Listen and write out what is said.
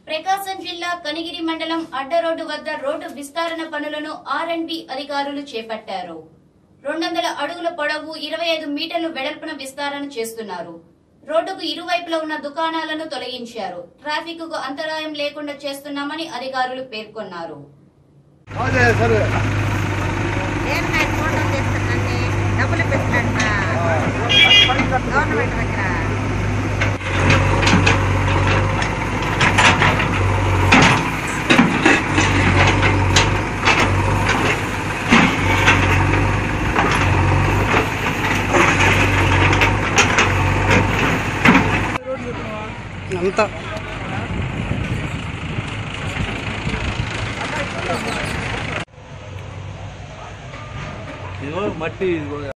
ప్రకాశం జిల్లా కనిగిరి మండలం అడ్డ రోడ్డు వద్ద రోడ్డు విస్తరణ పనులను ఆర్ అండ్ బి అధికారులు చేపట్టారు రెండు వందల అడుగుల పొడవు ఇరవై ఐదు మీటర్లు వెడల్పున విస్తరణ చేస్తున్నారు రోడ్డుకు ఇరువైపులా ఉన్న దుకాణాలను తొలగించారు ట్రాఫిక్ కు అంతరాయం లేకుండా చేస్తున్నామని అధికారులు పేర్కొన్నారు అదే సరే నేను నాకు ఫోటో చేస్తానండి డబ్బులు పెట్టినట్ట గవర్నమెంట్ దగ్గర అంతా ఇదిగో మట్టి ఇదిగో